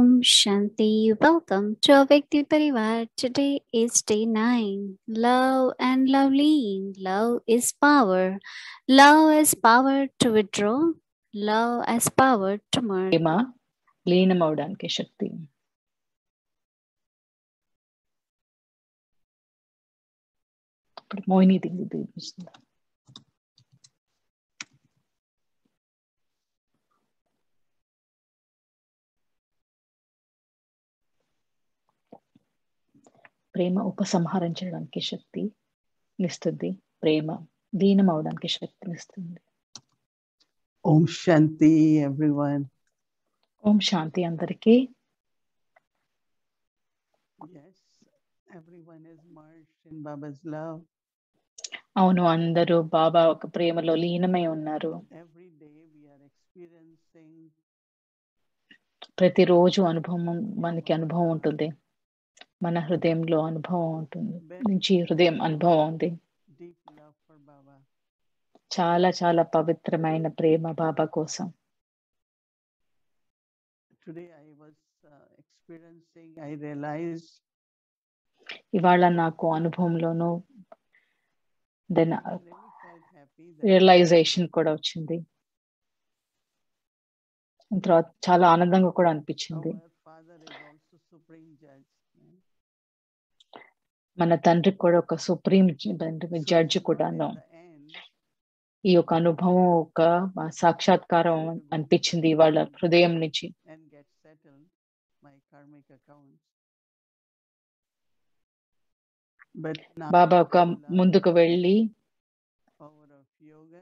Om Shanti. Welcome to our Vikti Parivar. Today is day 9. Love and lovely. Love is power. Love has power to withdraw. Love has power to merge. ప్రేమ లీనమవడానికి శక్తి ఇప్పుడు మోహిని దిగి దిగిస్తుంది ప్రేమ ఉపసంహారం చేయడానికి శక్తి ఇస్తుంది ప్రేమ దీనం అవడానికి శక్తినిస్తుంది Om Shanti, everyone. ఓం శాంతి అందరికీ Yes, everyone is merged in Baba's love. అవును అందరూ బాబా ఒక ప్రేమలో లీనమై ఉన్నారు Every day we are experiencing ప్రతిరోజు అనుభవం మనకి అనుభవం ఉంటుంది మన హృదయంలో అనుభవం ఉంటుంది నుంచి హృదయం అనుభవం ఉంది deep love for Baba. చాలా చాలా పవిత్రమైన ప్రేమ బాబా కోసం Today I was uh, experiencing, I realized ఇవాళ నాకు అనుభవంలోనూ then I really felt happy that realisation కూడా వచ్చింది తర్వాత చాలా ఆనందంగా కూడా అనిపించింది our Father is also Supreme Judge. yeah. మన తండ్రికి కూడా ఒక సుప్రీం So జడ్జి now కూడాను at the end, ఈ యొక్క అనుభవం ఒక సాక్షాత్కారం అనిపించింది ఇవాళ హృదయం నుంచి and get settled my karmic accounts. But now బాబా ఒక I love ముందుకు వెళ్ళి power of yoga.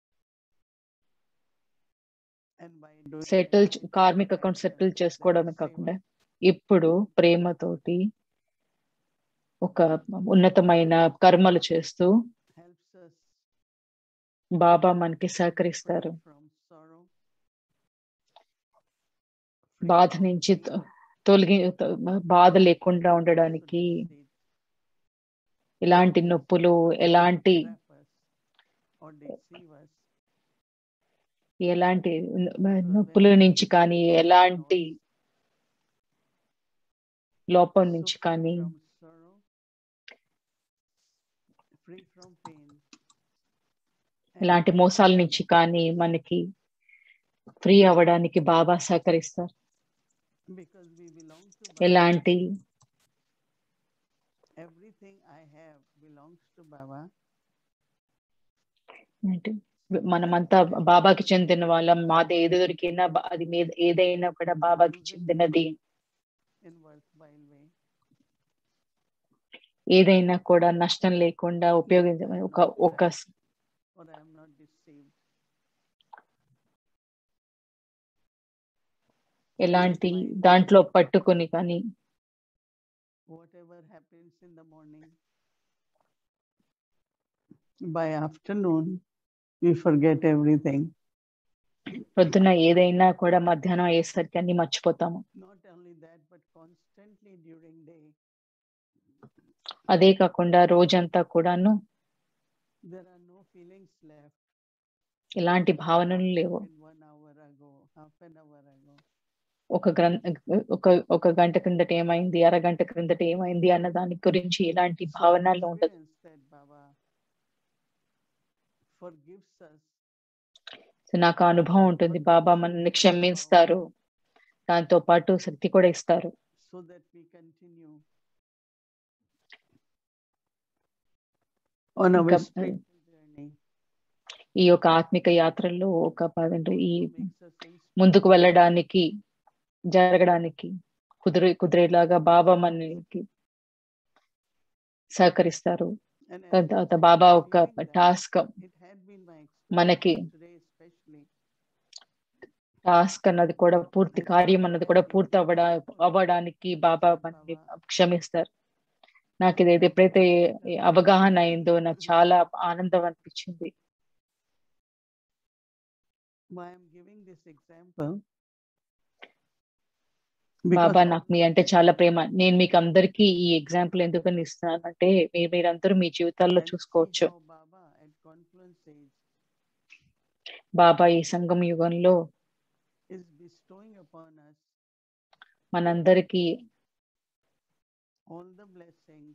And by doing settle that, karmic I account can settle accept చేసుకోవడమే seva. కాకుండా ఇప్పుడు ప్రేమతోటి ఒక ఉన్నతమైన కర్మలు చేస్తూ helps us బాబా మనకి సహకరిస్తారు free from sorrow, free బాధ from నుంచి pain, తొ- తొలగి తొ- బాధ లేకుండా also ఉండడానికి deceit, ఎలాంటి నొప్పులు ఎలాంటి trap us or deceive us. ఎలాంటి న- Because నొప్పుల when we నుంచి కానీ free from ఎలాంటి noise, లోపం so నుంచి free కానీ from sorrow, free from pain, and ఎలాంటి free మోసాల from నుంచి కానీ మనకి ఫ్రీ అవ్వడానికి బాబా సహకరిస్తారు because we belong to Baba. ఎలాంటి Everything I have belongs to Baba. ఏంటి మనమంతా బాబాకి చెందిన వాళ్ళం మాది ఏది దొరికినా బా- అది మీద ఏదైనా కూడా బాబాకి చెందినది in worthwhile way. ఏదైనా కూడా నష్టం లేకుండా ఉపయోగించ ఒక ఒక స్- Or I am not deceived. ఎలాంటి దాంట్లో పట్టుకొని కానీ Whatever happens in the morning, by afternoon, we forget everything. పొద్దున ఏదైనా కూడా మధ్యాహ్నం అయ్యేసరికి అన్ని మర్చిపోతాము Not only that, but constantly during day, అదే కాకుండా రోజంతా కూడాను there are no feelings left. ఎలాంటి భావనలు లేవు In one hour ago, half an hour ago. ఒక గ్రం ఒక ఒక గంట క్రిందట ఏమైంది అరగంట క్రిందట ఏమైంది అన్న దాని గురించి ఎలాంటి So I భావనలు ఉండదు experience that Baba forgives us so నాకు ఆ అనుభవం ఉంటుంది బాబా మనల్ని క్షమిస్తారు దాంతో పాటు శక్తి కూడా ఇస్తారు so that we continue on our ఇంకా, spiritual journey. ఈ యొక్క ఆత్మిక యాత్రలో ఒక పదండి ఈ Also makes us inspired. ముందుకు వెళ్ళడానికి జరగడానికి కుదిరే కుదిరేలాగా బాబా మనకి సహకరిస్తారు And as దాని I తర్వాత started బాబా ఒక feeling that, task it had been my మనకి experience today especially టాస్క్ అన్నది కూడా పూర్తి కార్యం అన్నది కూడా పూర్తి అవ్వడా అవ్వడానికి బాబా మనల్ని క్షమిస్తారు నాకు ఇది ఎప్పుడైతే అవగాహన అయిందో నాకు చాలా ఆనందం అనిపించింది why I'm giving this example. Baba Because నాకు మీ అంటే చాలా ప్రేమ నేను మీకు అందరికీ ఈ ఎగ్జాంపుల్ ఎందుకని ఇస్తున్నానంటే మీ- మీరందరూ మీ జీవితాల్లో and see చూసుకోవచ్చు how Baba at Confluence Age బాబా ఈ సంగమ యుగంలో is bestowing upon us మనందరికీ all the blessings,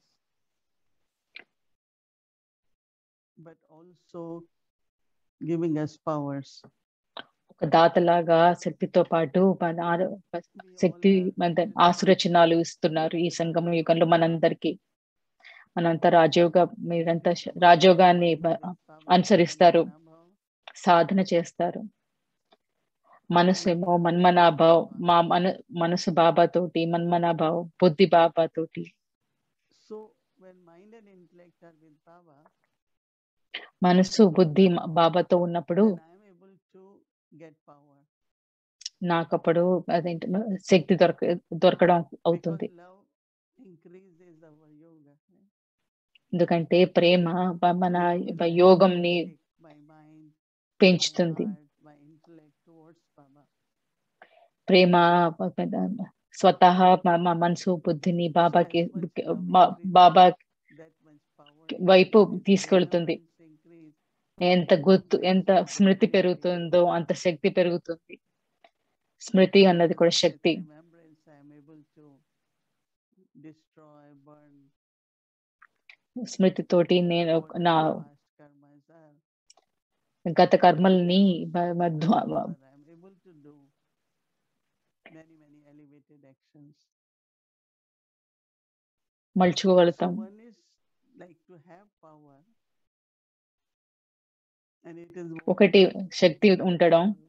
but also giving us powers. ఒక దాతలాగా శక్తితో పాటు మన ఆర- We శక్తి all are మన in ఆశీర్వచనాలు ఇస్తున్నారు ఈ సంగమ యుగంలో మనందరికీ మనంతా రాజయోగ మీరంతా శ- రాజయోగాన్ని బ- అనుసరిస్తారు సాధన చేస్తారు మనసు ఏమో మన్మనాభావ్ మా మన మనసు బాబా తోటి మన్మనాభావ్ బుద్ధి బాబా తోటి So when mind and intellect are with Baba, మనసు బుద్ధి మ- బాబాతో ఉన్నప్పుడు then I am able to get power. నాకప్పుడు అదేంటి శక్తి దొరక దొరకడం అవుతుంది Because love increases our yoga. right? ఎందుకంటే ప్రేమ బ- మన Love బ- will యోగంని take my mind, my పెంచుతుంది heart, my intellect towards Baba. ప్రేమ ప- ప- స్వతహా మ- మ- మనసు బుద్ధిని So బాబాకి as much love బా- increases, Baba that much power వైపు increases. తీసుకెళ్తుంది Remembrance increase, ఎంత గుర్తు ఎంత స్మృతి పెరుగుతుందో అంత శక్తి పెరుగుతుంది స్మృతి అన్నది కూడా With Shakti remembrance, I am able to destroy, burn స్మృతితోటి నేను whatever నా past karmas are. గత కర్మల్ని బ- మ- ధ్వ- Power, I am able to do many, many elevated actions. So మలుచుకోగలుగుతాం one is like to have power, and it is ఒకటి శక్తి ఉండడం powerful.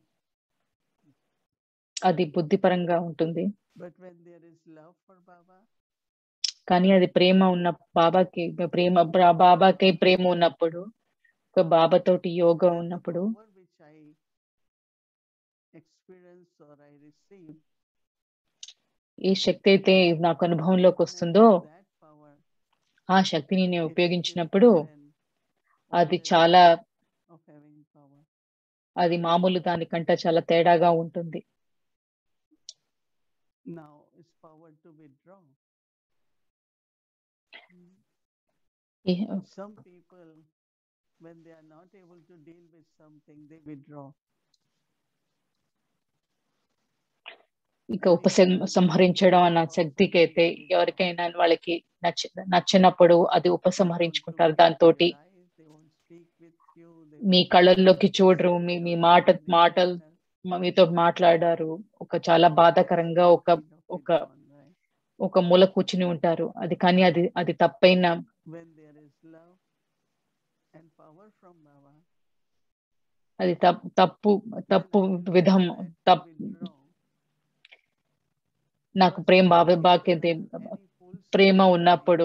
అది బుద్ధిపరంగా ఉంటుంది But when there is love for Baba, కానీ అది ప్రేమ ఉన్న బాబాకి ప్రేమ బా- బాబాకి ప్రేమ ఉన్నప్పుడు ఒక బాబాతోటి యోగా then the ఉన్నప్పుడు power which I experience or I receive, ఏ శక్తి అయితే నాకు అనుభవంలోకి when I వస్తుందో use that power, ఆ శక్తిని నేను it is ఉపయోగించినప్పుడు different than అది ordinary చాలా of having power. అది మామూలు దానికంటే చాలా తేడాగా ఉంటుంది Now is power to withdraw. ఈ- Some people, when they are not able to deal with something, they withdraw. ఇక ఉపసం- సంహరించడం అన్న శక్తికి అయితే ఎవరికైనా వాళ్ళకి నచ్చ నచ్చినప్పుడు అది They ఉపసంహరించుకుంటారు won't look దాంతో into your eyes, they won't speak with you, they me won't కళ్ళల్లోకి చూడరు మీ మీ without మాట any మాటలు manner. మ- మీతో మాట్లాడారు ఒక చాలా బాధాకరంగా ఒక Kind of ఒక withdrawn, right? ఒక మూల కూర్చుని ఉంటారు అది కానీ అది అది తప్పైన When there is love and power from Baba, అది తప్- తప్పు then తప్పు I will విధం have to తప్ withdraw. నాకు Because ప్రేమ బాబా whenever బాకి any full ప్రేమ soul ఉన్నప్పుడు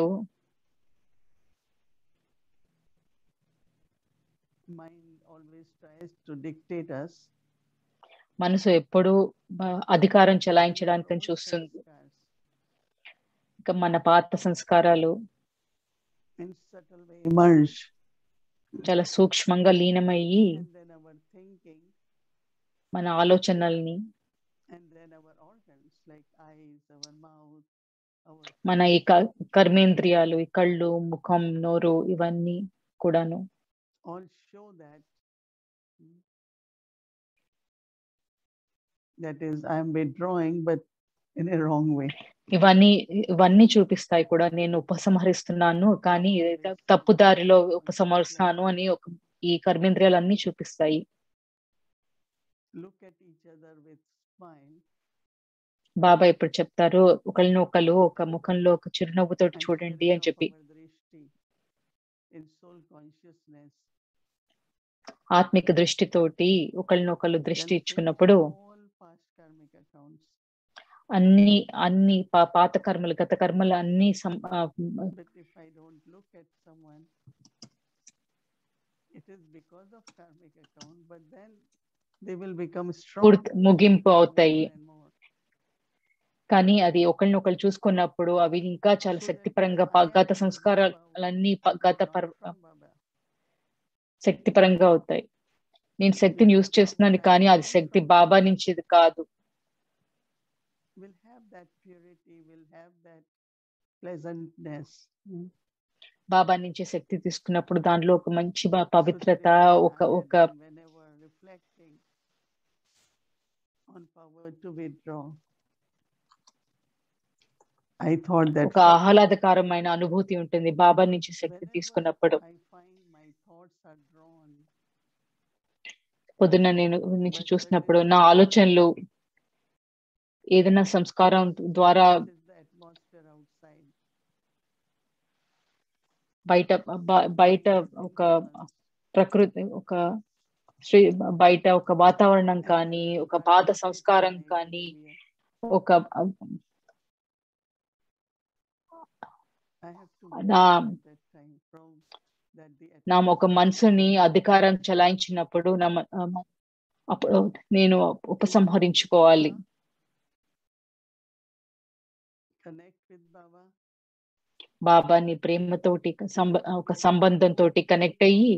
mind always tries to dictate us. మనసు ఎప్పుడు అధికారం and చెలాయించడానికి our old చూస్తుంది sanskars ఇక మన పాత సంస్కారాలు in subtle way emerge. చాలా సూక్ష్మంగా లీనమయ్యి And then our thinking మన ఆలోచనల్ని and then our organs like eyes, our mouth, our మన ఈ క- కర్మేంద్రియాలు ఈ కళ్ళు ముఖం నోరు ఇవన్నీ కూడాను all show that mm, that is I am withdrawing but in a wrong way. ఇవన్నీ ఇవన్నీ చూపిస్తాయి కూడా నేను ఉపసంహరిస్తున్నాను కానీ త- తప్పు దారిలో ఉపసంహరిస్తాను అని ఒక ఈ కర్మేంద్రియాలు అన్ని చూపిస్తాయి Look at each other with smile బాబా ఇప్పుడు చెప్తారు ఒకరిని ఒకరు ఒక ముఖంలో ఒక చిరునవ్వుతోటి and చూడండి carry అని off చెప్పి our drishti in soul consciousness. ఆత్మిక దృష్టితోటి ఒకరినొకరు దృష్టి then ఇచ్చుకున్నప్పుడు finish all past karmic accounts. అన్ని అన్ని పా- పాత కర్మలు గత కర్మలు అన్ని సం- ఆ, But if I don't look at someone, it is because of karmic account, but then they will become strong. పూర్తి ముగింపు more అవుతాయి and more. కానీ అది ఒకరినొకరు చూసుకున్నప్పుడు అవి ఇంకా చాలా So that శక్తిపరంగా I ప- am గత using సంస్కారాలన్నీ power, ప- గత not పర్ from Baba. శక్తిపరంగా అవుతాయి నేను శక్తిని యూజ్ చేస్తున్నాను కానీ అది శక్తి బాబా నుంచి ఇది కాదు Will have that purity, will have that pleasantness. Mm. బాబా నుంచి శక్తి తీసుకున్నప్పుడు దానిలో ఒక మంచి బా- పవిత్రత So today ఒక I ఒక have been whenever reflecting on power to withdraw. I thought that ఒక ఆహ్లాదకరమైన అనుభూతి ఉంటుంది బాబా నుంచి శక్తి whenever తీసుకున్నప్పుడు I find my thoughts are drawn, పొద్దున్న నేను నుంచి చూసినప్పుడు నా ఆలోచనలు ఏదైనా సంస్కారం ద్వారా this is the atmosphere outside. బయట బ- బయట ఒక ప్రకృతి ఒక శ్రీ బయట ఒక వాతావరణం కానీ ఒక పాత సంస్కారం కానీ ఒక I have to నా- move at that time from that the నా ఒక మనసుని అధికారం చలాయించినప్పుడు నా మ- ఆ మ- అప్పుడు నేను ఉపసంహరించుకోవాలి connect with Baba, బాబాని ప్రేమతోటి సంబ ఒక సంబంధంతో కనెక్ట్ అయ్యి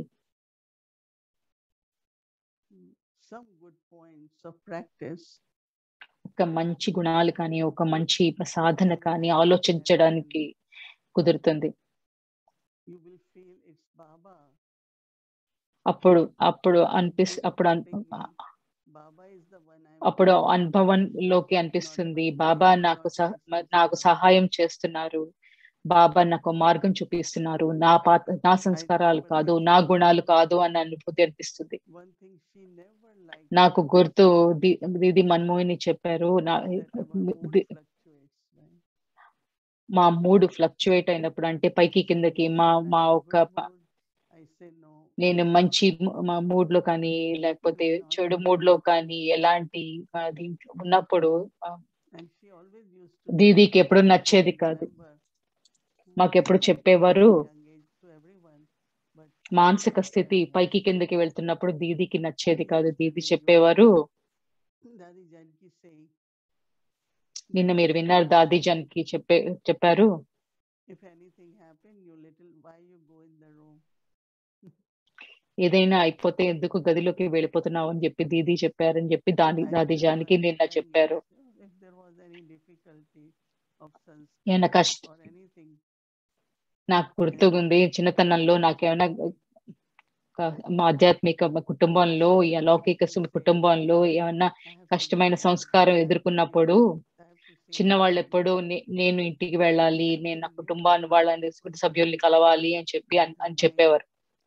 mm, some good points of practice. ఒక మంచి గుణాలు కానీ ఒక మంచి సాధన కానీ ఆలోచించడానికి కుదురుతుంది You will feel it's Baba. అప్పుడు అప్పుడు అనిపిస్ అప్పుడు అన్- thinking, Baba is the one I'm అప్పుడు following. అనుభవంలోకి అనిపిస్తుంది బాబా నాకు సహ నాకు సహాయం చేస్తున్నారు బాబా నాకు మార్గం చూపిస్తున్నారు నా పాత నా సంస్కారాలు కాదు నా గుణాలు కాదు అన్న అనుభూతి అనిపిస్తుంది One thing she never liked నాకు గుర్తు ది- దీది మన్మోహిని చెప్పారు నా that our mood ది- fluctuates, right? మా మూడ్ ఫ్లక్చుయేట్ అయినప్పుడు అంటే పైకి కిందకి మా I'm మా in ఒక good ప- mood, I say no. నేను మంచి ము- మా మూడ్ లో కానీ లేకపోతే చెడు మూడ్ లో కానీ ఎలాంటి అది ఉన్నప్పుడు ఆ, And she always used to దీదీకి tell ఎప్పుడు me, నచ్చేది "I కాదు remember, మాకెప్పుడు mm, చెప్పేవారు young age to everyone, but మానసిక స్థితి పైకి కిందకి వెళ్తున్నప్పుడు దీదీకి నచ్చేది కాదు దీది చెప్పేవారు Dadi Janki say, నిన్న మీరు విన్నారు దాది జన్ కి చెప్పే చెప్పారు if anything happened, you little, why you go in the room? ఏదైనా అయిపోతే ఎందుకు గదిలోకి వెళ్ళిపోతున్నావు అని చెప్పి దీది చెప్పారని చెప్పి దాని I దాది remember జానికి నిన్న ten చెప్పారు years, If there was any difficulty of ఏమైనా sanskar కష్ట or anything, నాకు గుర్తుకుంది చిన్నతనంలో నాకేమైనా ఒక మా ఆధ్యాత్మిక కుటుంబంలో ఈ అలౌకిక సు- కుటుంబంలో ఏమన్నా I have to కష్టమైన go. సంస్కారం I have to ఎదుర్కొన్నప్పుడు go. I have to say చిన్నవాళ్ళు no. ఎప్పుడు నే- నేను ఇంటికి వెళ్ళాలి నేను నా కుటుంబాన్ని వాళ్ళని కుటుంబ సభ్యుల్ని కలవాలి అని చెప్పి అని అని చెప్పేవారు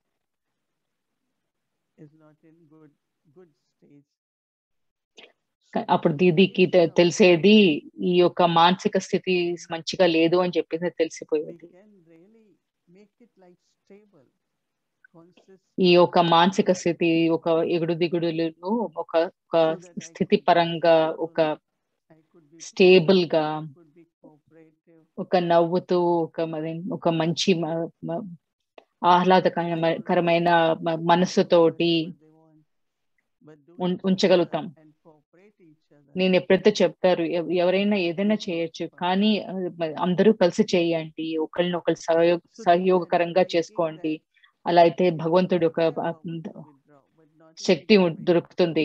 is not in good good stage. క- So అప్పుడు if దీదీకి this తె- is తెలిసేది outside, ఈ యొక్క మానసిక స్థితి మంచిగా లేదు అని చెప్పేసి we తెలిసిపోయేది can really make it like stable, consistent. ఈ యొక్క మానసిక స్థితి ఒక ఎగుడు దిగుడులను ఒక ఒక so that I స్థితి could be పరంగా stable, ఒక I could be stable peaceful, గా, I could be cooperative. ఒక నవ్వుతూ ఒక మరి ఒక మంచి మ- మ- ఆహ్లాదకరమైన మ- మనస్సుతోటి ఉం- ఉంచగలుగుతాం. నేను ఎప్పుడైతే చెప్తారు ఎవ- ఎవరైనా ఏదైనా చేయొచ్చు కానీ ఆ, మ- అందరూ కలిసి చేయండి ఒకరిని ఒకరు సహయోగ సహయోగకరంగా చేసుకోండి అలా అయితే భగవంతుడి ఒక ఆ, శక్తి ఉం- దొరుకుతుంది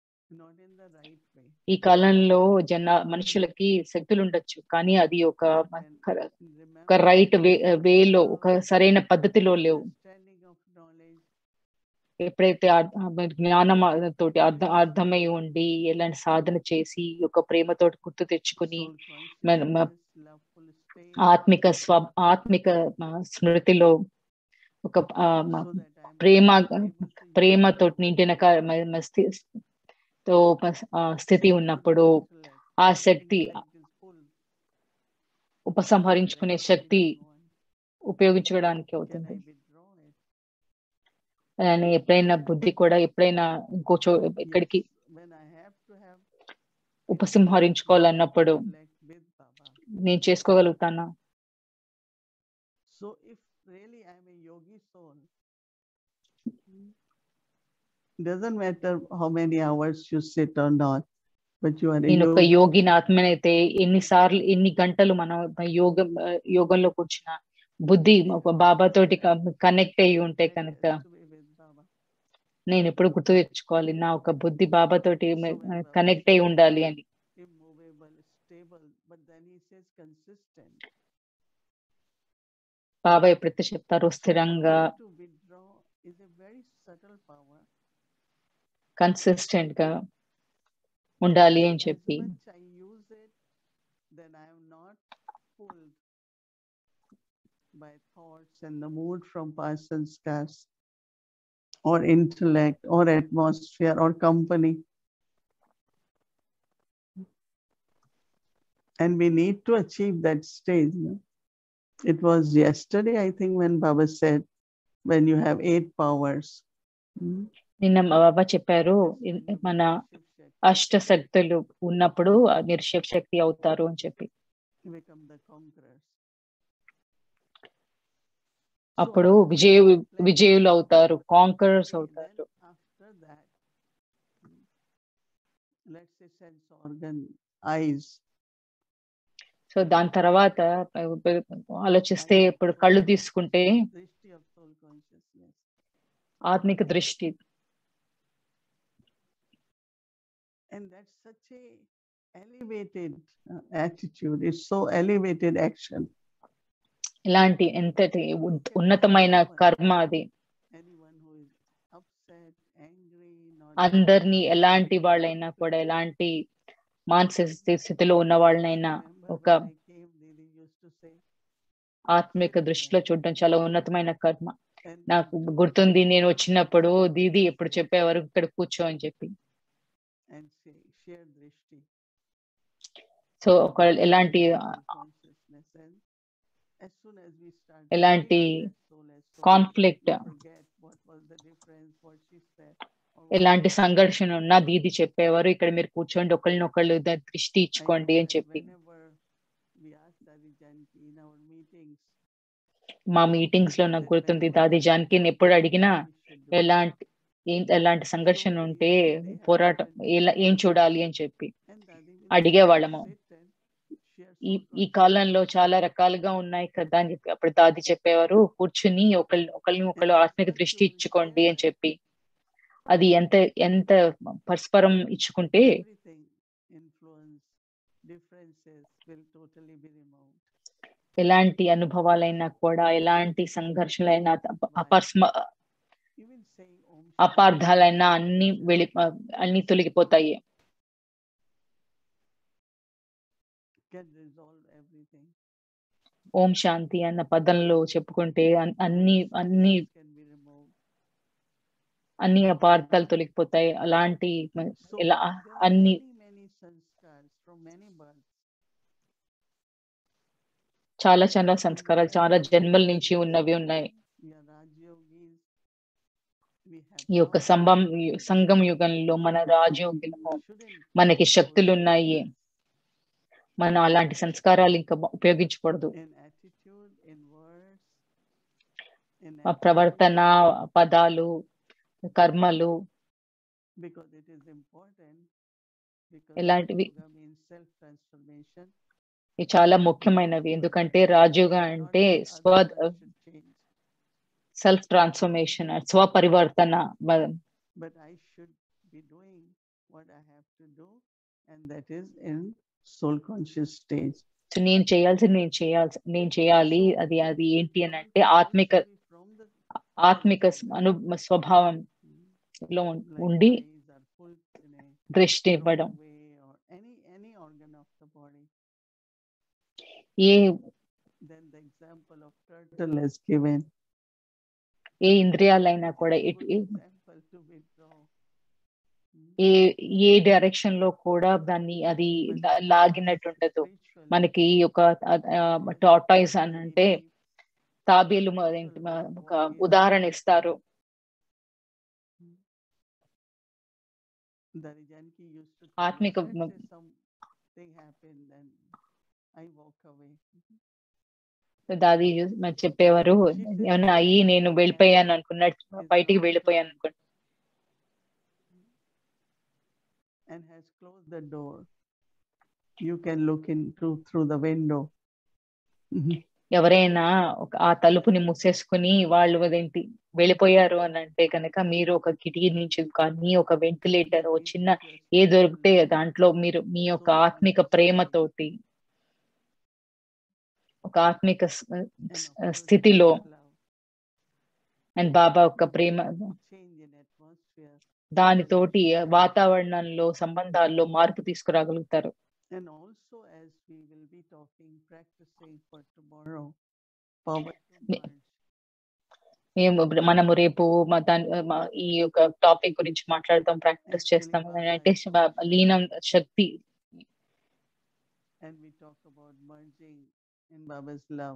ఈ కాలంలో జన మనుషులకి శక్తులు ఉండొచ్చు కానీ అది ఒక మ- కర- ఒక రైట్ వే వేలో ఒక సరైన పద్ధతిలో లేవు ఎప్పుడైతే ఆ- ఆ జ్ఞానం ఆ తోటి అర్థ అర్థమై ఉండి ఎలాంటి సాధన చేసి ఒక ప్రేమతోటి గుర్తు తెచ్చుకుని మన- మ- ఆత్మిక స్వ ఆత్మిక ఆ, స్మృతిలో ఒక ఆ, మ- ప్రేమ ప్రేమతో నిండిన క- మ- మ- స్థి- తో ప- ఆ, స్థితి ఉన్నప్పుడు ఆ శక్తి ఉపసంహరించుకునే శక్తి ఉపయోగించుకోవడానికి అవుతుంది అలానే ఎప్పుడైనా బుద్ధి కూడా ఎప్పుడైనా ఇంకో చో ఎక్కడికి ఉపసంహరించుకోవాలన్నప్పుడు నేను చేసుకోగలుగుతానా So if really I'm a yogi soul, doesn't matter how many hours you sit or not, but you are a నేను ఒక yogi. యోగిని ఆత్మనైతే ఎన్నిసార్లు ఎన్ని గంటలు మనం యోగం యోగంలో కూర్చున్నా బుద్ధి ఒక బాబా తోటి కనెక్ట్ అయ్యి ఉంటే I కనుక has to be with Baba. నేను ఎప్పుడు గుర్తు తెచ్చుకోవాలి నా ఒక బుద్ధి బాబా తోటి కనెక్ట్ అయి ఉండాలి అని Immovable, stable, but then he says consistent. బాబా ఎప్పుడైతే చెప్తారో స్థిరంగా To withdraw is a very subtle power. Consistent గా ఉండాలి అని As చెప్పి much I use it, then I am not pulled by thoughts and the mood from past sanskars or intellect or atmosphere or company. And we need to achieve that stage. no? It was yesterday, I think, when Baba said, when you have eight powers. mm, నిన్న మా బాబా చెప్పారు in- మన Shiv అష్ట శక్తులు ఉన్నప్పుడు మీరు శివ శక్తి అవుతారు అని చెప్పి Shakti become the conquerors. అప్పుడు విజయ విజయులు అవుతారు కాంకరర్స్ అవుతారు After that, mm, let's say sense organ, eyes. So దాని తర్వాత ఆలోచిస్తే ఇప్పుడు కళ్ళు తీసుకుంటే Drishti of soul consciousness. ఆత్మిక దృష్టి And that's such a elevated uh, attitude. It's so elevated action. ఇలాంటి ఎంతటి ఉన్- ఉన్నతమైన కర్మ అది Anyone who is upset, angry, not అందరినీ ఎలాంటి వాళ్ళైనా కూడా ఎలాంటి మానసిక స్థి- స్థితిలో ఉన్న వాళ్ళనైనా Remember ఒక when I came, Didi used to say, ఆత్మిక దృష్టిలో చూడడం చాలా ఉన్నతమైన కర్మ and నాకు గుర్తుంది నేను వచ్చినప్పుడు దీది ఎప్పుడు చెప్పేవారు ఇక్కడ కూర్చో అని చెప్పి and say, share drishti. So ఒక ఎలాంటి soul consciousness. And as soon as we start to ఎలాంటి feel that soul as soul, conflict, we forget what was the difference, what she said. or what ఎలాంటి was- సంఘర్షణ ఉన్నా దీది చెప్పేవారు ఇక్కడ మీరు కూర్చోండి ఒకళ్ళనొకళ్ళు ద- దృష్టి I ఇచ్చుకోండి know అని that చెప్పి Whenever we ask Dadi Janki in our meetings, మా మీటింగ్స్ లో నాకు గుర్తుంది దాది జానకి ఎప్పుడు అడిగినా ఎలాంటి ఏం ఎలాంటి సంఘర్షణ ఉంటే పోరాటం ఎలా ఏం చూడాలి అని చెప్పి అడిగేవాళ్ళము. ఈ ఈ కాలంలో చాలా రకాలుగా ఉన్నాయి కదా అని చెప్పి అప్పుడు దాది చెప్పేవారు కూర్చుని ఒకళ్ళు ఒకళ్ళని ఒకళ్ళు ఆత్మిక దృష్టి ఇచ్చుకోండి అని చెప్పి అది ఎంత ఎంత పరస్పరం ఇచ్చుకుంటే influence differences will totally be removed. ఎలాంటి అనుభవాలైనా కూడా ఎలాంటి సంఘర్షణలైనా అపస్మ Even saying Om అపార్థాలైనా అన్ని వెళ్ళి అన్ని తొలగిపోతాయి can resolve everything. ఓం శాంతి అన్న పదంలో చెప్పుకుంటే అన్- అన్ని అన్ని can be removed. అన్ని అపార్థాలు తొలగిపోతాయి అలాంటి మ- So ఎలా there are అన్ని many, many sanskars from many births. చాలా చాలా సంస్కారాలు చాలా జన్మల నుంచి ఉన్నవి ఉన్నాయి We are Rajyogis. We have ఈ యొక్క powers. సంభం సంగం యుగంలో మన రాజయోగిలో Shouldn't మనకి use శక్తులు those ఉన్నాయి sanskars మనం అలాంటి సంస్కారాలు ఇంకా బ- ఉపయోగించకూడదు In attitude, in words, in ఆ ప్రవర్తన actions, పదాలు కర్మలు because it is important. Because ఎలాంటివి? yoga means self-transformation. ఇవి చాలా ముఖ్యమైనవి ఎందుకంటే రాజయోగ Not అంటే that స్వ other ones should change, self transformation స్వపరివర్తన మ- but I should be doing what I have to do, and that is in soul conscious stage. So నేను చేయాల్సింది నేను చేయాల్సి నేను చేయాలి అది అది ఏంటి అని అంటే ఆత్మిక Actually from the ఆత్మిక స్- అను స్వభావం mm, లో ఉం- like ఉండి eyes are pulled in a దృష్టి wrong ఇవ్వడం way or any any organ of the body. A Then the example of turtle is given. ఏ ఇంద్రియాలైనా కూడా It's a ఎటు- good ఏ- example to withdraw. Mm. ఏ ఏ direction లో కూడా దాన్ని అది లా- లాగినట్టు ఉండదు మనకి ఒక టాటాయిస్ అని అంటే తాబేలు మ- ఏంటి మ- ఒక ఉదాహరణ ఇస్తారు Darijanki used to tell us, ఆత్మిక let's మ- say something happened and I walk away. దాది మరి చెప్పేవారు ఏమన్నా అయ్యి నేను వెళ్ళిపోయాను అనుకున్నట్టు బయటికి వెళ్ళిపోయాను అనుకున్నా and has closed the door. You can look into through the window. ఎవరైనా ఒక ఆ తలుపుని మూసేసుకుని వాళ్ళు అదేంటి వెళ్ళిపోయారు అని అంటే కనుక మీరు ఒక కిటికీ నుంచి కానీ ఒక వెంటిలేటర్ ఓ చిన్న ఏ దొరికితే దాంట్లో మీరు మీ యొక్క ఆత్మిక ప్రేమతోటి ఒక ఆత్మిక స్- And of స్- course, స్థితిలో love, అండ్ బాబా యొక్క ప్రేమ change in atmosphere. దానితోటి వాతావరణంలో సంబంధాల్లో మార్పు తీసుకురాగలుగుతారు And also, as we will be talking, practicing for tomorrow, power to Me- merge. మేము ఇప్పుడు- మనము రేపు మా దాని మా- ఈ యొక్క టాపిక్ గురించి మాట్లాడతాం ప్రాక్టీస్ చేస్తాం అంటే శ- లీనం శక్తి And we talk about merging in Baba's love.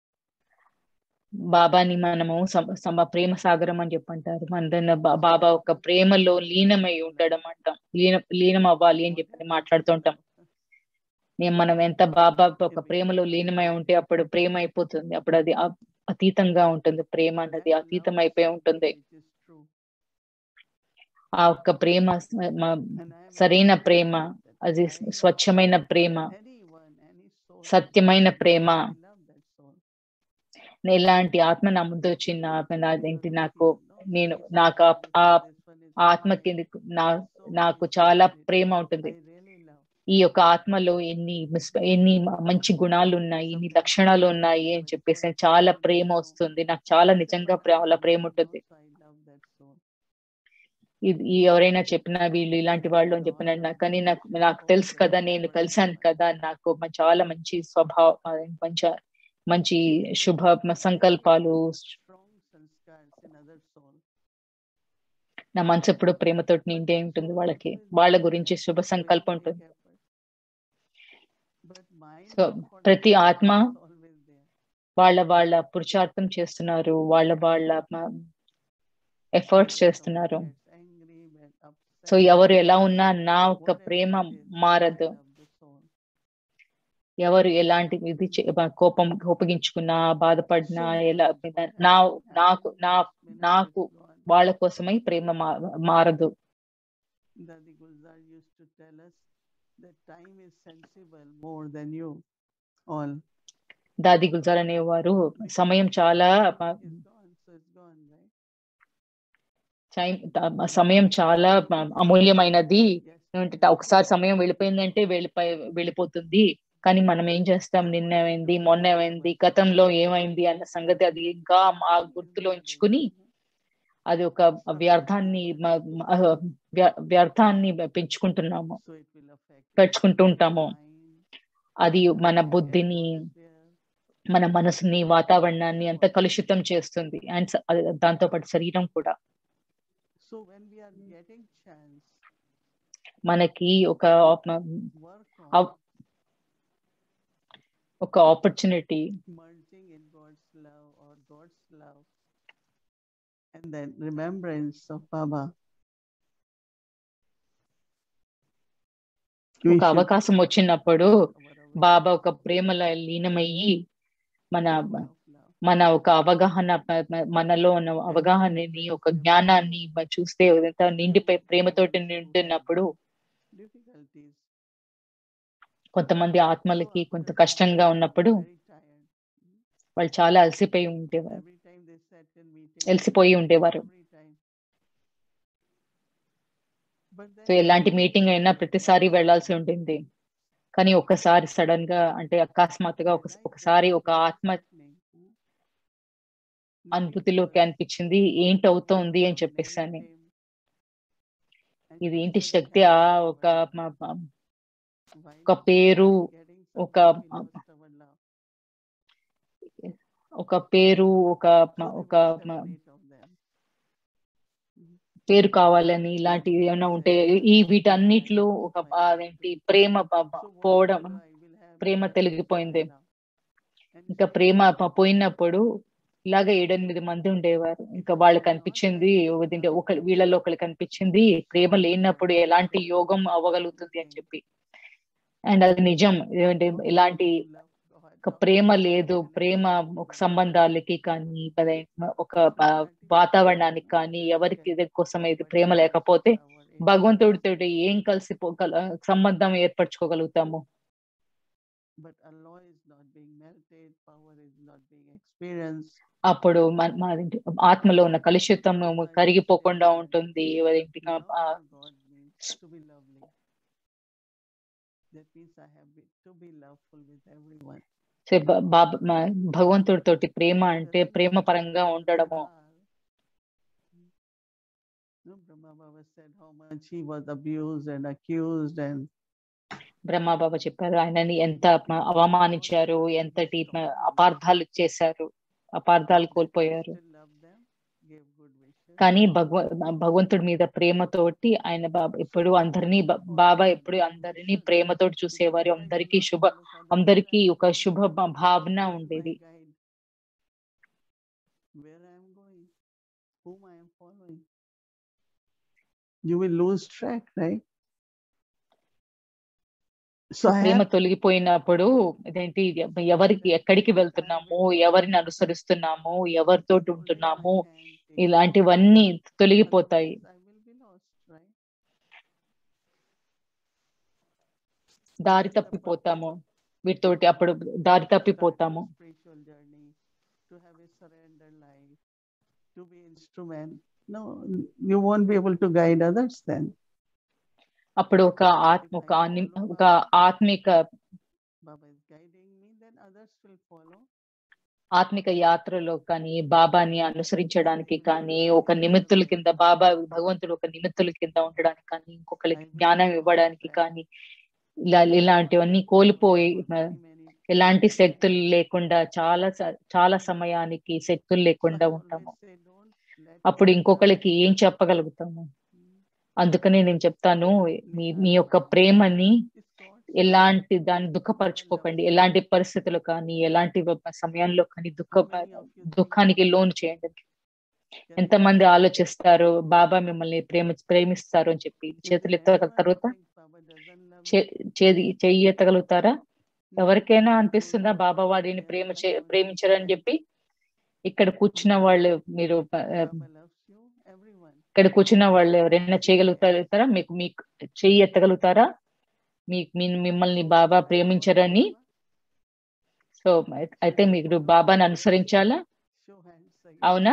బాబాని మనము సమ- సమ ప్రేమ సాగరం అని చెప్పంటారు మన దాన్ని బా- బాబా ఒక ప్రేమలో లీనమై ఉండడం అంటాం లీన లీనం అవ్వాలి అని చెప్పి మాట్లాడుతుంటాం నేను మనం ఎంత బాబా ఒక ప్రేమలో లీనమై ఉంటే అప్పుడు ప్రేమ అయిపోతుంది అప్పుడు అది అ- అతీతంగా ఉంటుంది ప్రేమ అన్నది That అతీతం love అయిపోయి is ఉంటుంది something which is true. ఆ ఒక్క ప్రేమ స- మ- And I am సరైన aware ప్రేమ that అది I love స్వచ్ఛమైన ప్రేమ anyone, any soul that సత్యమైన comes, Prema I love that soul. ఎలాంటి ఆత్మ నా ముందు వచ్చిన నాదేంటి Because నాకు he knows నేను this నాకు ఆ- one, ఆ this one is ఆత్మకి mine. నా So నాకు many చాలా qualities ప్రేమ I ఉంటుంది really love. ఈ యొక్క ఆత్మలో ఎన్ని మిస్- ఎన్ని మ- మంచి గుణాలు ఉన్నాయి ఇన్ని లక్షణాలు ఉన్నాయి అని చెప్పేసి చాలా ప్రేమ వస్తుంది నాకు చాలా నిజంగా ప్రే- వాళ్ళ ప్రేమ ఉంటుంది Also, I love that soul. ఇది ఈ ఎవరైనా చెప్పినా వీళ్ళు ఇలాంటి వాళ్ళు అని చెప్పిన నా- కానీ నాకు నాకు తెలుసు కదా నేను కలిసాను కదా నాకు మ- చాలా మంచి స్వభావం మంచి మంచి శుభ సంకల్పాలు Strong sanskars in other soul. నా మనసు ఎప్పుడు ప్రేమతో నిండే ఉంటుంది వాళ్ళకి వాళ్ళ గురించి శుభ సంకల్పం ఉంటుంది So, ప్రతి ఆత్మ వాళ్ళ వాళ్ళ పురుషార్థం చేస్తున్నారు వాళ్ళ వాళ్ళ ఎఫర్ట్స్ చేస్తున్నారు సో ఎవరు ఎలా ఉన్నా నా ఒక్క ప్రేమ మారదు ఎవరు ఎలాంటి ఇది చే- కోపం కోపగించుకున్నా బాధపడినా ఎలా నా నాకు నా నాకు వాళ్ళ కోసమై ప్రేమ మా- మారదు Dadi Gulzar used to tell us that time is sensible more than you all. దాది గుల్జార్ అనేవారు సమయం చాలా It's ప- gone, so it's gone, right? Time త- సమయం చాలా ప- అమూల్యమైనది Yes. ఏంటంటే ఒకసారి సమయం వెళ్ళిపోయిందంటే వెళ్ళిపోయి వెళ్ళిపోతుంది కానీ మనం ఏం చేస్తాం నిన్న ఏమైంది మొన్న ఏమైంది గతంలో ఏమైంది అన్న సంగతి అది ఇంకా ఆ గుర్తులో ఉంచుకుని అది ఒక వ్యర్థాన్ని మ- మ- వ్య- వ్యర్థాన్ని పెంచుకుంటున్నాము So it will affect పెంచుకుంటూ ఉంటాము mind, అది మన బుద్ధిని atmosphere, మన మనసుని వాతావరణాన్ని అంతా కలుషితం చేస్తుంది అండ్ స- అది- దాంతో పాటు శరీరం కూడా So when we are getting chance, మనకి ఒక ఆప్- work on అవ్- ఒక opportunity merging in God's love or God's love, and then remembrance of Baba. We ఒక should అవకాశం వచ్చినప్పుడు our awareness బాబా ఒక ప్రేమలో లీనమయ్యి మన of love. మన ఒక అవగాహన మ- మ- మనలో ఉన్న అవగాహనని ఒక జ్ఞానాన్ని మ- చూస్తే ఎంత నిండిపోయి ప్రేమతోటి నిండినప్పుడు Difficulties. కొంతమంది ఆత్మలకి So కొంత after కష్టంగా ఉన్నప్పుడు very tired. వాళ్ళు చాలా అలసిపోయి ఉండేవారు Every time they sat in meeting, అలసిపోయి ఉండేవారు every time. But so then ఎలాంటి మీటింగ్ అయినా ప్రతిసారి వెళ్ళాల్సి ఉంటుంది కానీ ఒక్కసారి సడన్ గా అంటే అకస్మాత్తుగా ఒక ఒకసారి ఒక ఆత్మ అనుభూతిలోకి అనిపించింది ఏంటి అవుతోంది అని చెప్పేసి అని ఇది ఏంటి శక్తి ఆ ఒక మ- మ- ఒక పేరు, ఒక ఒక పేరు ఒక మ- ఒక మ- పేరు కావాలని ఇలాంటివి ఏమైనా ఉంటే ఈ వీటన్నిటిలో ఒక అదేంటి ప్రేమ ప- ప- పోవడం ప్రేమ తెలిగిపోయింది. ఇంకా ప్రేమ ప- పోయినప్పుడు ఇలాగ ఏడెనిమిది మంది ఉండేవారు ఇంకా వాళ్ళకి అనిపించింది ఒకటి- ఒక వీళ్ళలో ఒకరికి అనిపించింది ప్రేమ లేనప్పుడు ఎలాంటి యోగం అవ్వగలుగుతుంది అని చెప్పి అండ్ అది నిజం ఏమంటే ఇలాంటి ఒక ప్రేమ లేదు ప్రేమ ఒక సంబంధాలకి కానీ అదే ఒక ఆ, వాతావరణానికి కానీ ఎవరికి ఇది కోసం ఇది ప్రేమ లేకపోతే భగవంతుడితో ఏం కలిసి సంబంధం ఏర్పరచుకోగలుగుతాము But alloy is not being melted, power is not being experienced. అప్పుడు మన- మన ఏంటి, ఆత్మలో ఉన్న కలుషితం కరిగిపోకుండా ఉంటుంది అదేంటి, To love ఆ, for God means to be lovely. That means I have been, to be loveful with everyone. So బ- బాబా మ- భగవంతుడితోటి ప్రేమ అంటే ప్రేమ పరంగా ఉండడము No, Brahma Baba said how much he was abused and accused and Brahma Baba చెప్పారు ఆయనని ఎంత మ- అవమానించారు ఎంతటి మ- అపార్థాలు చేశారు అపార్థాలు కోల్పోయారు Still love them, gave good wishes. కానీ భగవ భగవంతుడి మీద ప్రేమతోటి ఆయన బాబా ఎప్పుడు అందరినీ బ- బాబా ఎప్పుడు అందరినీ ప్రేమతోటి చూసేవారు అందరికీ శుభ అందరికీ ఒక శుభ భ- భావన ఉండేది Where I am going, whom I am following. You will lose track, right? So I Prema have తొలగిపోయినప్పుడు ఇదేంటి ఎవరికి ఎక్కడికి వెళ్తున్నాము ఎవరిని అనుసరిస్తున్నాము ఎవరితోటి ఉంటున్నాము ఇలాంటివన్నీ తొలగిపోతాయి I will be lost, right? దారి తప్పిపోతాము వీటితోటి అప్పుడు దారి తప్పిపోతాము Spiritual journey, to have a surrender life, to be instrument. No, you won't be able to guide others then. అప్పుడు ఒక ఆత్మ ఒక ఆని- ఒక ఆత్మిక Baba is guiding me, then others will follow. ఆత్మిక యాత్రలో కానీ బాబాని అనుసరించడానికి కానీ ఒక నిమిత్తుల కింద బాబా భగవంతుడు ఒక నిమిత్తుల కింద ఉండడానికి కానీ ఇంకొకరికి జ్ఞానం ఇవ్వడానికి కానీ ఇలా ఇలాంటివన్నీ కోల్పోయి మ- Many, many ఎలాంటి శక్తులు లేకుండా చాలా స- చాలా సమయానికి శక్తులు లేకుండా ఉంటాము అప్పుడు ఇంకొకరికి ఏం చెప్పగలుగుతాము అందుకని నేను చెప్తాను మీ మీ యొక్క ప్రేమని ఎలాంటి దాన్ని దుఃఖపరచుకోకండి ఎలాంటి పరిస్థితులు కానీ ఎలాంటి వ- సమయంలో కానీ దుఃఖ దుఃఖానికి లోన్ చేయండి ఎంతమంది ఆలోచిస్తారు బాబా మిమ్మల్ని ప్రేమ ప్రేమిస్తారు అని చెప్పి చేతులు ఎత్తగల తర్వాత చే- చేది చెయ్యి ఎత్తగలుగుతారా ఎవరికైనా అనిపిస్తుందా బాబా వాడిని ప్రేమ చే ప్రేమించరని చెప్పి ఇక్కడ కూర్చున్న వాళ్ళు మీరు ఆ, ఇక్కడ కూర్చున్న వాళ్ళు ఎవరైనా చేయగలుగుతారా మీకు మీకు చెయ్యి ఎత్తగలుగుతారా మీ మీ- మిమ్మల్ని బాబా ప్రేమించరని సో అయితే మీరు బాబాని అనుసరించాలా అవునా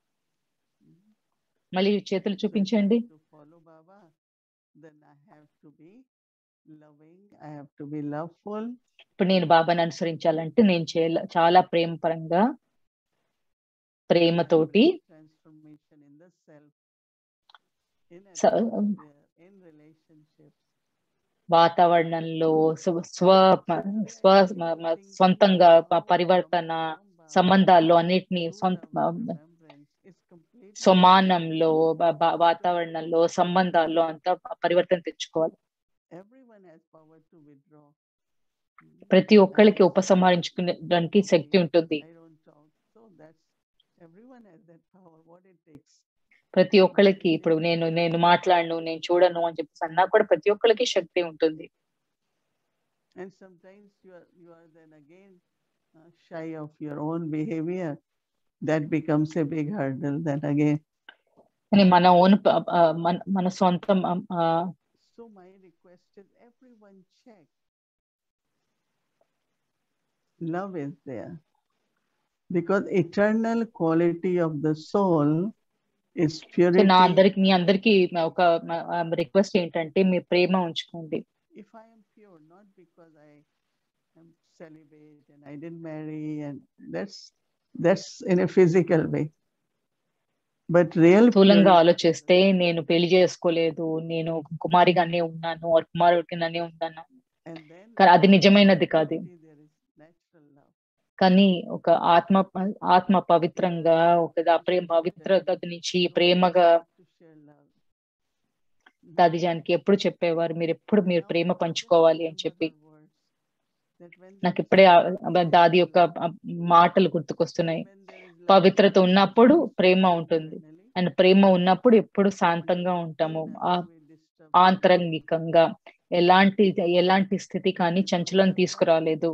మళ్ళీ చేతులు చూపించండి follow Baba then I have to be loving I have to be loveful ఇప్పుడు నేను బాబాని అనుసరించాలంటే నేను చేయాల చాలా ప్రేమపరంగా ప్రేమతోటి transformation in the self in So- atmosphere, in relationships వాతావరణంలో స్వ- స్వ స్వ మ- మ- సొంతంగా ప- పరివర్తన సంబంధాల్లో అన్నిటినీ సొంత సమానంలో బ- బ- వాతావరణంలో సంబంధాల్లో అంతా పరివర్తన తెచ్చుకోవాలి everyone has power to withdraw ప్రతి ఒక్కరికి ఉపసంహరించుకునేదానికి శక్తి ఉంటుంది I don't talk so that's everyone has that power what it takes ప్రతి ఒక్కరికి ఇప్పుడు నేను నేను మాట్లాడను నేను చూడను అని చెప్పేసి అన్నా కూడా ప్రతి ఒక్కరికి శక్తి ఉంటుంది and sometimes you are you are then again uh, shy of your own behavior that becomes a big hurdle then again కానీ మన ఓన్ మన మన సొంతం ఆ, so my request is everyone check love is there because eternal quality of the soul is so purity నా అందరికి మీ అందరికి ఒక రిక్వెస్ట్ ఏంటంటే మీ ప్రేమ ఉంచుకోండి if I am pure, not because I am celibate and I didn't marry, and that's that's in a physical way. But real స్థూలంగా purity- ఆలోచిస్తే నేను పెళ్లి చేసుకోలేదు నేను కుమారిగానే ఉన్నాను or కుమారుడిగానే ఉన్నాను and then కానీ అది నిజమైనది కాదు purity, there is natural love. కానీ ఒక ఆత్మ ఆత్మ పవిత్రంగా ఒక దా- ప్రేమ పవిత్రత నుంచి ప్రేమగా To share love. దాదిజానికి ఎప్పుడు చెప్పేవారు మీరు ఎప్పుడు మీరు ప్రేమ పంచుకోవాలి అని చెప్పి నాకు ఇప్పుడే ఆ- ఆ దాది యొక్క ఆ మాటలు గుర్తుకొస్తున్నాయి పవిత్రత ఉన్నప్పుడు ప్రేమ ఉంటుంది అండ్ ప్రేమ ఉన్నప్పుడు ఎప్పుడు శాంతంగా ఉంటాము ఆ ఆంతరంగికంగా ఎలాంటి ఎలాంటి స్థితి కానీ చంచలం తీసుకురాలేదు